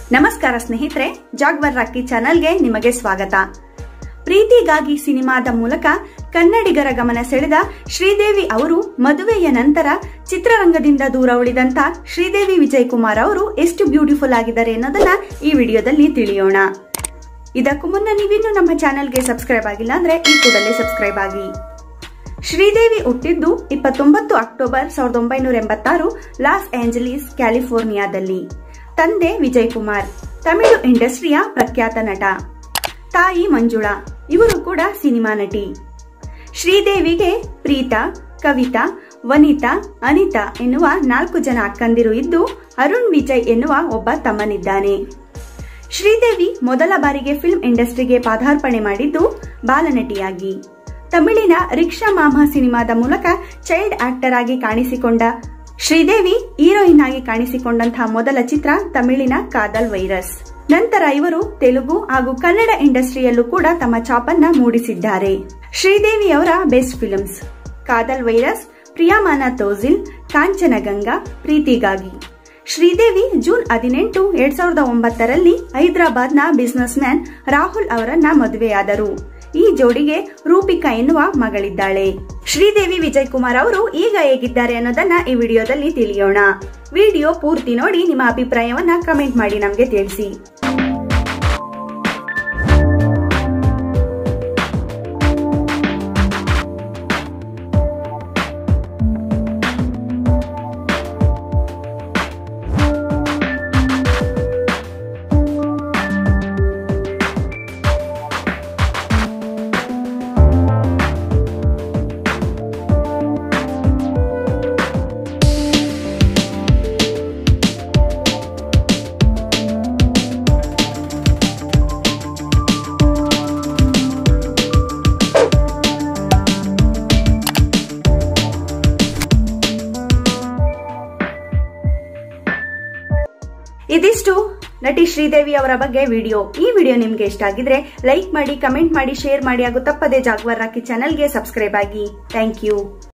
ನಮಸ್ಕಾರ ಸ್ನೇಹಿತರೆ ಜಾಗ್ವರ್ ರಾಕಿ ಚಾನೆಲ್ಗೆ ನಿಮಗೆ ಸ್ವಾಗತ ಪ್ರೀತಿಗಾಗಿ ಸಿನಿಮಾದ ಮೂಲಕ ಕನ್ನಡಿಗರ ಗಮನ ಸೆಳೆದ ಶ್ರೀದೇವಿ ಅವರು ಮದುವೆಯ ನಂತರ ಚಿತ್ರರಂಗದಿಂದ ದೂರ ಉಳಿದಂತ ಶ್ರೀದೇವಿ ವಿಜಯ್ ಕುಮಾರ್ ಅವರು ಎಷ್ಟು ಬ್ಯೂಟಿಫುಲ್ ಆಗಿದ್ದಾರೆ ಅನ್ನೋದನ್ನ ಈ ವಿಡಿಯೋದಲ್ಲಿ ತಿಳಿಯೋಣ ಇದಕ್ಕೂ ಮುನ್ನ ನೀವಿನ್ನೂ ನಮ್ಮ ಚಾನೆಲ್ಗೆ ಸಬ್ಸ್ಕ್ರೈಬ್ ಆಗಿಲ್ಲ ಅಂದ್ರೆ ಈ ಕೂಡಲೇ ಸಬ್ಸ್ಕ್ರೈಬ್ ಆಗಿ ಶ್ರೀದೇವಿ ಹುಟ್ಟಿದ್ದು ಇಪ್ಪತ್ತೊಂಬತ್ತು ಅಕ್ಟೋಬರ್ ಸಾವಿರದ ಒಂಬೈನೂರ ಎಂಬತ್ತಾರು ಲಾಸ್ ಏಂಜಲೀಸ್ ಕ್ಯಾಲಿಫೋರ್ನಿಯಾದಲ್ಲಿ ತಂದೆ ವಿಜಯ್ ಕುಮಾರ್ ತಮಿಳು ಇಂಡಸ್ಟ್ರಿಯ ಪ್ರಖ್ಯಾತ ನಟ ತಾಯಿ ಮಂಜುಳಾ ಇವರು ಕೂಡ ಸಿನಿಮಾ ನಟಿ ಶ್ರೀದೇವಿಗೆ ಪ್ರೀತಾ ಕವಿತಾ ವನಿತಾ ಅನಿತಾ ಎನ್ನುವ ನಾಲ್ಕು ಜನ ಅಕ್ಕಂದಿರು ಇದ್ದು ಅರುಣ್ ವಿಜಯ್ ಎನ್ನುವ ಒಬ್ಬ ತಮ್ಮನಿದ್ದಾನೆ ಶ್ರೀದೇವಿ ಮೊದಲ ಬಾರಿಗೆ ಫಿಲ್ಮ್ ಇಂಡಸ್ಟ್ರಿಗೆ ಪಾದಾರ್ಪಣೆ ಮಾಡಿದ್ದು ಬಾಲನಟಿಯಾಗಿ ತಮಿಳಿನ ರಿಕ್ಷಾ ಮಾಮ ಸಿನಿಮಾದ ಮೂಲಕ ಚೈಲ್ಡ್ ಆಕ್ಟರ್ ಆಗಿ ಕಾಣಿಸಿಕೊಂಡ ಶ್ರೀದೇವಿ ಹೀರೋಯಿನ್ ಆಗಿ ಕಾಣಿಸಿಕೊಂಡಂತಹ ಮೊದಲ ಚಿತ್ರ ತಮಿಳಿನ ಕಾದಲ್ ವೈರಸ್ ನಂತರ ಇವರು ತೆಲುಗು ಹಾಗೂ ಕನ್ನಡ ಇಂಡಸ್ಟ್ರಿಯಲ್ಲೂ ಕೂಡ ತಮ್ಮ ಚಾಪನ್ನ ಮೂಡಿಸಿದ್ದಾರೆ ಶ್ರೀದೇವಿಯವರ best films Kadhal virus Priyamana Thozhi Kanchanganga ಪ್ರೀತಿಗಾಗಿ ಶ್ರೀದೇವಿ ಜೂನ್ ಹದಿನೆಂಟು ಎರಡ್ ಸಾವಿರದ ಒಂಬತ್ತರಲ್ಲಿ ಹೈದರಾಬಾದ್ನ ಬಿಸಿನೆಸ್ ಮ್ಯಾನ್ ರಾಹುಲ್ ಅವರನ್ನ ಮದುವೆಯಾದರು ಈ ಜೋಡಿಗೆ ರೂಪಿಕಾ ಎನ್ನುವ ಮಗಳಿದ್ದಾಳೆ ಶ್ರೀದೇವಿ ವಿಜಯ್ ಕುಮಾರ್ ಅವರು ಈಗ ಹೇಗಿದ್ದಾರೆ ಅನ್ನೋದನ್ನ ಈ ವಿಡಿಯೋದಲ್ಲಿ ತಿಳಿಯೋಣ ವಿಡಿಯೋ ಪೂರ್ತಿ ನೋಡಿ ನಿಮ್ಮ ಅಭಿಪ್ರಾಯವನ್ನ ಕಮೆಂಟ್ ಮಾಡಿ ನಮಗೆ ತಿಳಿಸಿ ಇದಿಷ್ಟು ನಟಿ ಶ್ರೀದೇವಿ ಅವರ ಬಗ್ಗೆ ವಿಡಿಯೋ ಈ ವಿಡಿಯೋ ನಿಮ್ಗೆ ಇಷ್ಟ ಆಗಿದ್ರೆ ಲೈಕ್ ಮಾಡಿ ಕಮೆಂಟ್ ಮಾಡಿ ಶೇರ್ ಮಾಡಿ ಹಾಗೂ ತಪ್ಪದೆ ಜಾಗ್ವಾರ್ ರಾಕಿ ಚಾನೆಲ್ಗೆ ಸಬ್ಸ್ಕ್ರೈಬ್ ಆಗಿ ಥ್ಯಾಂಕ್ ಯು